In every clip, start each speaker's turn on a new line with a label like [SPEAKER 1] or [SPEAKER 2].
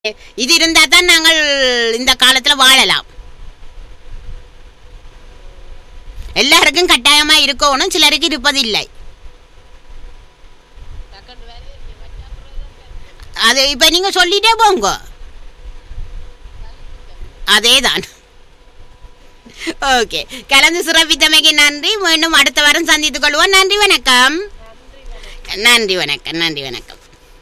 [SPEAKER 1] இது இருந்தா தான் நாங்கள் இந்த காலத்துல வாழலாம் எல்லாருக்கும் கட்டாயமா இருக்கணும் சிலருக்கு இருப்பதில்லை அது இப்ப நீங்க சொல்லிட்டே போங்க அதேதான் ஓகே கலந்து சிறப்பித்தமைக்கு நன்றி மீண்டும் அடுத்த வாரம் சந்தித்துக் கொள்வோம் நன்றி வணக்கம் நன்றி வணக்கம் நன்றி வணக்கம்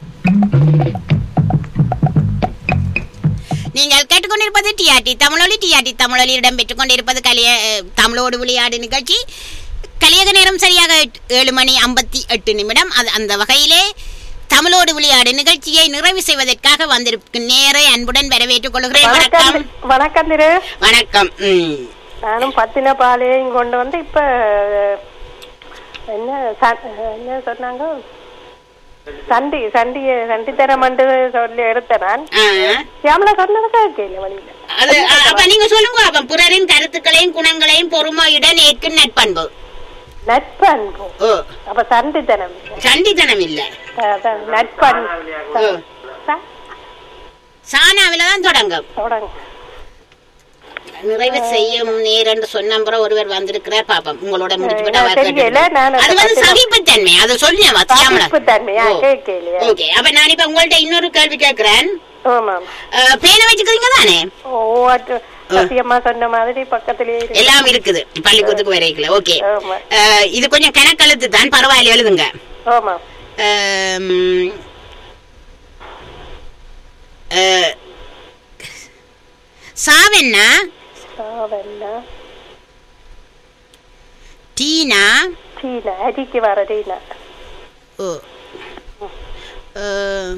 [SPEAKER 1] நீங்கள் கேட்டுக்கொண்டிருப்பது டிஆர்டி தமிழொலி டிஆர்டி தமிழொலி இடம்பெற்றுக் கொண்டிருப்பது கலிய அஹ், தமிழோடு விளையாடு நிகழ்ச்சி கலியக நேரம் சரியாக எட்டு- ஏழு மணி ஐம்பத்தி எட்டு நிமிடம் அது அந்த வகையிலே தமிழோடு விளையாடு நிகழ்ச்சியை நிறைவு செய்வதற்காக வந்திருக்கும் நேரை அன்புடன் வரவேற்றுக் கொள்கிறேன்
[SPEAKER 2] வணக்கம்
[SPEAKER 1] வணக்கம்
[SPEAKER 2] வணக்கம் திரு
[SPEAKER 1] வணக்கம் ம்.
[SPEAKER 2] நானும் பத்தின பாலையும் கொண்டு வந்து இப்ப என்ன ச- என்ன சொன்னாங்க சண்டி சண்டிய சண்டித்தனம் சொல்லி எடுத்தேன் நான்
[SPEAKER 1] ஆ.
[SPEAKER 2] சியாமலா சொன்னது கேட்கல வழியில
[SPEAKER 1] அது அ- அப்ப நீங்க சொல்லுங்க அப்ப பிறரின் கருத்துக்களையும் குணங்களையும் பொறுமையுடன் ஏற்கும் நட்பண்பு
[SPEAKER 2] நட்பண்பு
[SPEAKER 1] ஓ
[SPEAKER 2] அப்ப சண்டித்தனம் இல்ல.
[SPEAKER 1] சண்டித்தனம் இல்ல
[SPEAKER 2] அதான் நட்பண்பு
[SPEAKER 1] ஓ.
[SPEAKER 2] ச-
[SPEAKER 1] சானாவில தான் தொடங்கும்
[SPEAKER 2] தொடங்க
[SPEAKER 1] நிறைவு செய்யும் நேரண்டு சொன்ன அப்புறம் ஒருவர் வந்திருக்கிறார் பாப்போம் உங்களோட முடிச்சுக்கிட்ட
[SPEAKER 2] நான்
[SPEAKER 1] அவர்
[SPEAKER 2] தெரியல,
[SPEAKER 1] கேட்டு-
[SPEAKER 2] நான்
[SPEAKER 1] அது வந்து
[SPEAKER 2] அதை
[SPEAKER 1] சகிப்புத்தன்மை அதை சொல்லியா வத்தியாமல
[SPEAKER 2] சகிப்புத்தன்மையா? கேட்கலையா?
[SPEAKER 1] ஓகே அப்ப நான் இப்ப உங்கள்ட்ட இன்னொரு கேள்வி கேட்கிறேன்
[SPEAKER 2] ஆமாம்
[SPEAKER 1] அஹ், பேனை வச்சுக்கிறீங்க தானே
[SPEAKER 2] ஓ அது சத்தியம்மா சொன்ன மாதிரி பக்கத்திலேயே இருக்கு.
[SPEAKER 1] எல்லாம் இருக்குது பள்ளிக்கூடத்துக்கு வரைக்கல ஓகே
[SPEAKER 2] ஆமா
[SPEAKER 1] இது கொஞ்சம் கணக்கெழுத்து தான் பரவாயில்ல எழுதுங்க
[SPEAKER 2] ஆமா
[SPEAKER 1] அம், அஹ், சாவென்னா
[SPEAKER 2] சாவண்ணா
[SPEAKER 1] டீனா
[SPEAKER 2] சீனா அடிக்கு வர டீனா
[SPEAKER 1] ஓ அஹ்,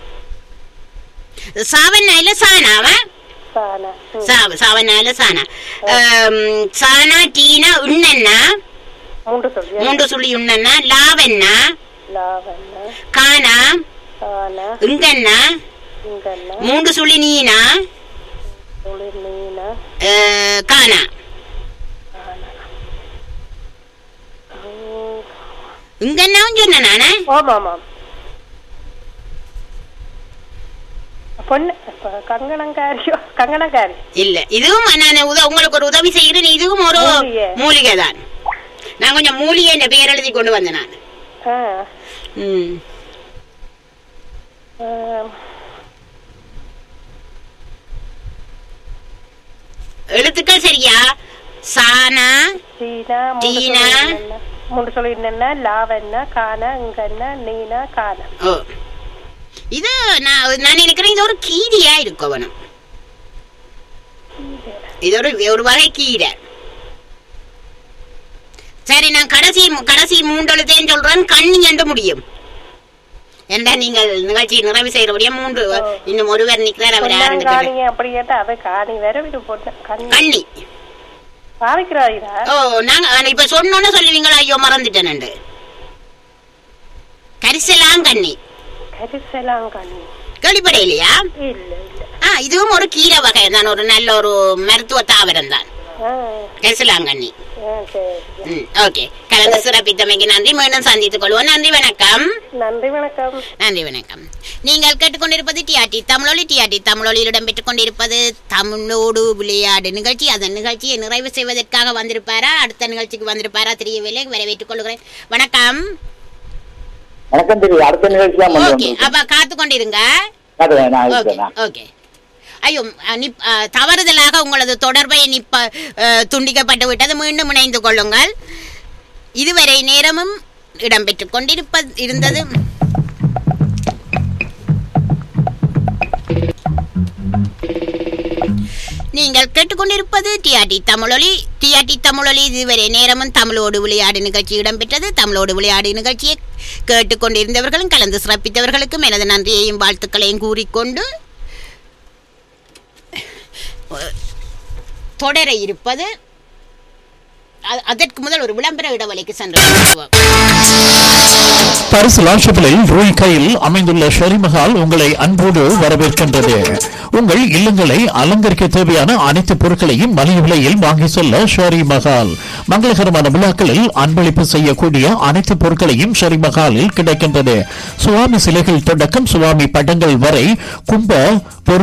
[SPEAKER 1] சாவண்ணா இல்ல சானாவா
[SPEAKER 2] சானா ம்.
[SPEAKER 1] சாவ சாவண்ணா இல்ல சானா அம், சானா டீனா உண்ணன்னா
[SPEAKER 2] மூன்று சொல்லி
[SPEAKER 1] மூன்று சுழி உண்ணன்னா லாவண்ணா
[SPEAKER 2] லாவண்ணா
[SPEAKER 1] கானா
[SPEAKER 2] சானா
[SPEAKER 1] இங்கண்ணா
[SPEAKER 2] இங்கண்ணா
[SPEAKER 1] மூன்று சுழி நீனா
[SPEAKER 2] குளிர் மீனா
[SPEAKER 1] அஹ், கானா
[SPEAKER 2] ம்.
[SPEAKER 1] இங்கன்னாவும் சொன்ன நானே
[SPEAKER 2] ஆமா ஆமாம் பொண்ணு இப்ப கங்கணங்காரியோ கங்கணங்காரி
[SPEAKER 1] இல்ல இதுவும் நான் உத உங்களுக்கு ஒரு உதவி செய்கிறேன் இதுவும் ஒரு
[SPEAKER 2] மூலிகை.
[SPEAKER 1] மூலிகை தான் நான் கொஞ்சம் மூலிகை என்ற பெயர் எழுதி கொண்டு வந்தேன் நான்
[SPEAKER 2] ஆ
[SPEAKER 1] ம்.
[SPEAKER 2] ஆம்.
[SPEAKER 1] எழுத்துக்கள் சரியா சானா
[SPEAKER 2] சீனா மூன்று
[SPEAKER 1] டீனா.
[SPEAKER 2] சொல்லி என்னென்ன? மூன்று சொல்லி என்னென்ன லாவண்ணா கானா இங்கண்ணா நீனா கானா
[SPEAKER 1] ஓ இது நான் நான் நினைக்கிறேன் இது ஒரு கீரியா இருக்கும் அவனும் இது ஒரு ஒரு வகை கீரை சரி நான் கடைசி கடைசி மூன்றெழுத்தையும் சொல்றேன் கண்ணி என்று முடியும் என்றா நீங்கள் நிகழ்ச்சி நிறைவு செய்யறபடியா மூன்று இன்னும் ஒருவர் நிக்கிறார் அவர் யாருன்னு கேட்டேன்.
[SPEAKER 2] பொன்னாங்கானி அப்படி கேட்டா அது காணி வேற இது பொண்ணு கண்ணி
[SPEAKER 1] கண்ணி
[SPEAKER 2] பாவிக்கிறாயிரா
[SPEAKER 1] ஓ நாங்க ஆனா இப்ப சொன்னோன்னு சொல்லுவீங்களா ஐயோ மறந்துட்டேன் கரிசலாம் கண்ணி
[SPEAKER 2] கரிசலாம் கண்ணி
[SPEAKER 1] கேள்விப்படையிலையா
[SPEAKER 2] இல்ல இல்ல
[SPEAKER 1] ஆ இதுவும் ஒரு கீரை வகை தான் ஒரு நல்ல ஒரு மருத்துவ தாவரம் தான்
[SPEAKER 2] ஆ
[SPEAKER 1] கரிசலாம் கண்ணி
[SPEAKER 2] ஆ, சரி
[SPEAKER 1] ம் ஓகே கலந்து சிறப்பித்தமைக்கு நன்றி மீண்டும் சந்தித்துக் கொள்வோம் நன்றி வணக்கம்
[SPEAKER 2] நன்றி வணக்கம்
[SPEAKER 1] நன்றி வணக்கம் நீங்கள் கேட்டுக்கொண்டிருப்பது டிஆர்டி தமிழொலி டிஆர்டி தமிழொலியில் இடம்பெற்றுக் கொண்டிருப்பது தமிழோடு விளையாடு நிகழ்ச்சி அந்த நிகழ்ச்சியை நிறைவு செய்வதற்காக வந்திருப்பாரா அடுத்த நிகழ்ச்சிக்கு வந்திருப்பாரா தெரியவில்லை வரவேற்றுக் கொள்கிறேன் வணக்கம்
[SPEAKER 3] வணக்கம் தெரியும் அடுத்த நிகழ்ச்சி தான்
[SPEAKER 1] ஓகே
[SPEAKER 3] வந்து
[SPEAKER 1] அப்ப காத்து கொண்டிருங்க
[SPEAKER 3] காட்டுவேன் நான்
[SPEAKER 1] ஓகே
[SPEAKER 3] இருக்கிறேன்
[SPEAKER 1] ஓகே ஐயோ அஹ், நிப் அஹ், தவறுதலாக உங்களது தொடர்பை நிப்ப அஹ், துண்டிக்கப்பட்டு விட்டது மீண்டும் இணைந்து கொள்ளுங்கள் இதுவரை நேரமும் இடம்பெற்றுக் கொண்டிருப்ப இருந்தது நீங்கள் கேட்டுக்கொண்டிருப்பது டிஆர்டி தமிழொலி டிஆர்டி தமிழொலி இதுவரை நேரமும் தமிழோடு விளையாடு நிகழ்ச்சி இடம்பெற்றது தமிழோடு விளையாடு நிகழ்ச்சியை கேட்டுக்கொண்டிருந்தவர்களும் கலந்து சிறப்பித்தவர்களுக்கும் எனது நன்றியையும் வாழ்த்துக்களையும் கூறிக்கொண்டு தொடர இருப்பது அ- அதற்கு முதல் ஒரு விளம்பர இடைவெளிக்கு சென்று
[SPEAKER 4] பரிசு லாஷபிளில் ரூய் கையில் அமைந்துள்ள ஷெரிமஹால் உங்களை அன்போடு வரவேற்கின்றது உங்கள் இல்லங்களை அலங்கரிக்க தேவையான அனைத்து பொருட்களையும் மலிவு விலையில் வாங்கி செல்ல ஷெரி மஹால் மங்களகரமான விழாக்களில் அன்பளிப்பு செய்யக்கூடிய அனைத்து பொருட்களையும் ஷெரி மஹாலில் கிடைக்கின்றது சுவாமி சிலைகள் தொடக்கம் சுவாமி படங்கள் வரை கும்ப பொருள்